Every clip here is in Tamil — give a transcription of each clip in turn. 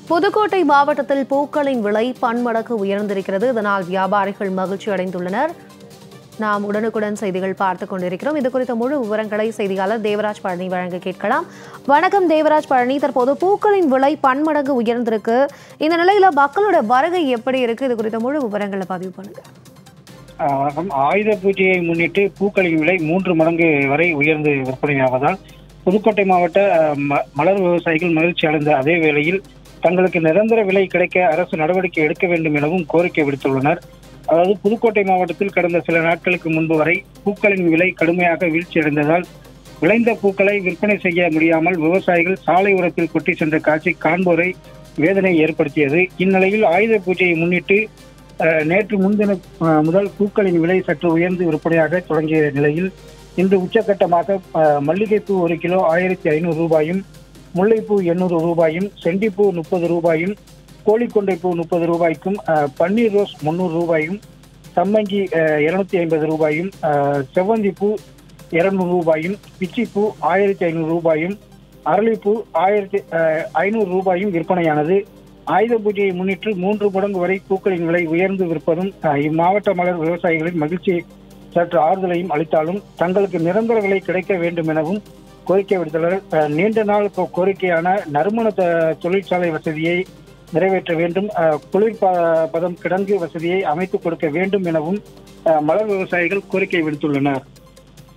புதுக்கோட்டை மாவட்டத்தில் பூக்களின் விலை பன்மடங்கு உயர்ந்திருக்கிறது இதனால் வியாபாரிகள் மகிழ்ச்சி அடைந்துள்ளனர் நாம் உடனுக்குடன் செய்திகள் பார்த்துக் கொண்டிருக்கிறோம் இது குறித்த முழு விவரங்களை செய்தியாளர் தேவராஜ் பழனி வழங்க கேட்கலாம் வணக்கம் தேவராஜ் பழனி தற்போது பூக்களின் விலை பன்மடங்கு உயர்ந்திருக்கு இந்த நிலையில மக்களோட வருகை எப்படி இருக்கு இது குறித்த முழு விவரங்களை பதிவு பண்ணுங்க ஆஹ் வணக்கம் ஆயுத பூஜையை முன்னிட்டு பூக்களின் விலை மூன்று மடங்கு வரை உயர்ந்து விற்பனையாவதால் புதுக்கோட்டை மாவட்ட ஆஹ், ம- மலர் விவசாயிகள் மகிழ்ச்சி அடைந்த அதே வேளையில் தங்களுக்கு நிரந்தர விலை கிடைக்க அரசு நடவடிக்கை எடுக்க வேண்டும் எனவும் கோரிக்கை விடுத்துள்ளனர் அதாவது புதுக்கோட்டை மாவட்டத்தில் கடந்த சில நாட்களுக்கு முன்பு வரை பூக்களின் விலை கடுமையாக வீழ்ச்சியடைந்ததால் விளைந்த பூக்களை விற்பனை செய்ய முடியாமல் விவசாயிகள் சாலை ஓரத்தில் கொட்டி சென்ற காட்சி காண்போரை வேதனை ஏற்படுத்தியது இந்நிலையில் ஆயுத பூஜையை முன்னிட்டு அஹ், நேற்று முன்தினம் அஹ், முதல் பூக்களின் விலை சற்று உயர்ந்து விற்பனையாக தொடங்கிய நிலையில் இன்று உச்சக்கட்டமாக அஹ், மல்லிகைப்பூ ஒரு கிலோ ஆயிரத்தி ஐநூறு ரூபாயும் முல்லைப்பூ எண்ணூறு ரூபாயும் செண்டிப்பூ முப்பது ரூபாயும் கோழிக்கொண்டை பூ முப்பது ரூபாய்க்கும் அஹ், பன்னீர் ரோஸ் முந்நூறு ரூபாயும் சம்மங்கி இருநூத்தி ஐம்பது ரூபாயும் அஹ், செவ்வந்தி பூ இருநூறு ரூபாயும் பிச்சிப்பூ ஆயிரத்தி ஐநூறு ரூபாயும் அரளிப்பூ ஆயிரத்தி அஹ், ஐநூறு ரூபாயும் விற்பனையானது ஆயுத பூஜையை முன்னிட்டு மூன்று மடங்கு வரை பூக்களின் விலை உயர்ந்து விற்பதும் அஹ், இம்மாவட்ட மலர் விவசாயிகளின் மகிழ்ச்சியை சற்று ஆறுதலையும் அளித்தாலும் தங்களுக்கு நிரந்தர விலை கிடைக்க வேண்டும் எனவும் கோரிக்கை விடுத்துள்ளனர் அஹ், நீண்ட நாள் கோ- கோரிக்கையான நறுமண த- தொழிற்சாலை வசதியை நிறைவேற்ற வேண்டும் அஹ், குளிர் ப- பதம் கிடங்கு வசதியை அமைத்துக் கொடுக்க வேண்டும் எனவும் அஹ், மலர் விவசாயிகள் கோரிக்கை விடுத்துள்ளனர்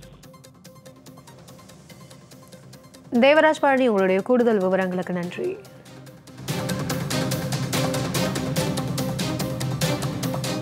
தேவராஜ் பழனி உங்களுடைய கூடுதல் விவரங்களுக்கு நன்றி